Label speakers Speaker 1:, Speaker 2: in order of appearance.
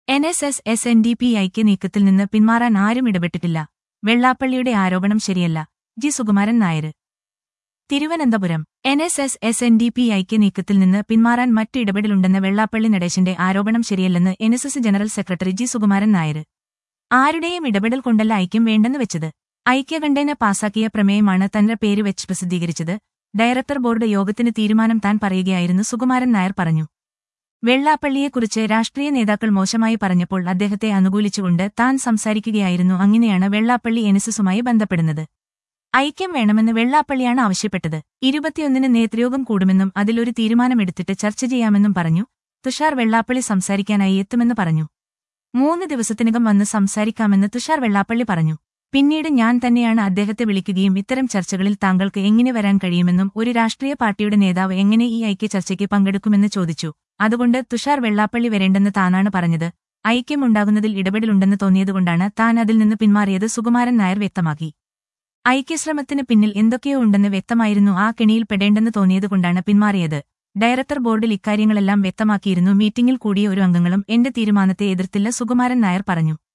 Speaker 1: N S S S N D P ഐക്യ നീക്കത്തിൽ നിന്ന് പിന്മാറാൻ ആരും ഇടപെട്ടിട്ടില്ല വെള്ളാപ്പള്ളിയുടെ ആരോപണം ശരിയല്ല G Sukumaran Nair Thiruvananthapuram N S S S N D P ഐക്യ നീക്കത്തിൽ നിന്ന് പിന്മാറാൻ മറ്റു ഇടപെടലുണ്ടെന്ന വെള്ളാപ്പള്ളി നടേശന്റെ ആരോപണം ശരിയല്ലെന്ന് N S S general secretary G Sukumaran Nair ആരുടെയും ഇടപെടൽ കൊണ്ടല്ല ഐക്യം വേണ്ടെന്ന് വെച്ചത് ഐക്യകണ്ഠേന പാസാക്കിയ പ്രമേയമാണ് തന്റെ പേര് വെച്ച് പ്രസിദ്ധീകരിച്ചത് ഡയറക്ടർ ബോർഡ് യോഗത്തിന് തീരുമാനം താൻ പറയുകയായിരുന്നു സുകുമാരൻ നായർ പറഞ്ഞു വെള്ളാപ്പള്ളിയെക്കുറിച്ച് രാഷ്ട്രീയ നേതാക്കൾ മോശമായി പറഞ്ഞപ്പോൾ അദ്ദേഹത്തെ അനുകൂലിച്ചുകൊണ്ട് താൻ സംസാരിക്കുകയായിരുന്നു അങ്ങനെയാണ് വെള്ളാപ്പള്ളി എൻഎസ്എസുമായി ബന്ധപ്പെടുന്നത് ഐക്യം വേണമെന്ന് വെള്ളാപ്പള്ളിയാണ് ആവശ്യപ്പെട്ടത് ഇരുപത്തിയൊന്നിന് നേതൃയോഗം കൂടുമെന്നും അതിലൊരു തീരുമാനമെടുത്തിട്ട് ചർച്ച ചെയ്യാമെന്നും പറഞ്ഞു തുഷാർ വെള്ളാപ്പള്ളി സംസാരിക്കാനായി എത്തുമെന്ന് പറഞ്ഞു മൂന്ന് ദിവസത്തിനകം വന്ന് സംസാരിക്കാമെന്ന് തുഷാർ വെള്ളാപ്പള്ളി പറഞ്ഞു പിന്നീട് ഞാൻ തന്നെയാണ് അദ്ദേഹത്തെ വിളിക്കുകയും ഇത്തരം ചർച്ചകളിൽ താങ്കൾക്ക് എങ്ങനെ വരാൻ കഴിയുമെന്നും ഒരു രാഷ്ട്രീയ പാർട്ടിയുടെ നേതാവ് എങ്ങനെ ഈ ഐക്യ ചർച്ചയ്ക്ക് പങ്കെടുക്കുമെന്ന് ചോദിച്ചു അതുകൊണ്ട് തുഷാർ വെള്ളാപ്പള്ളി വരേണ്ടെന്ന് താനാണ് പറഞ്ഞത് ഐക്യമുണ്ടാകുന്നതിൽ ഇടപെടലുണ്ടെന്ന് തോന്നിയതുകൊണ്ടാണ് താൻ അതിൽ നിന്ന് പിന്മാറിയത് സുകുമാരൻ നായർ വ്യക്തമാക്കി ഐക്യശ്രമത്തിന് പിന്നിൽ എന്തൊക്കെയോ ഉണ്ടെന്ന് വ്യക്തമായിരുന്നു ആ കെണിയിൽ പെടേണ്ടെന്ന് തോന്നിയതുകൊണ്ടാണ് പിന്മാറിയത് ഡയറക്ടർ ബോർഡിൽ ഇക്കാര്യങ്ങളെല്ലാം വ്യക്തമാക്കിയിരുന്നു മീറ്റിംഗിൽ കൂടിയ ഒരു അംഗങ്ങളും എന്റെ തീരുമാനത്തെ എതിർത്തില്ല സുകുമാരൻ നായർ പറഞ്ഞു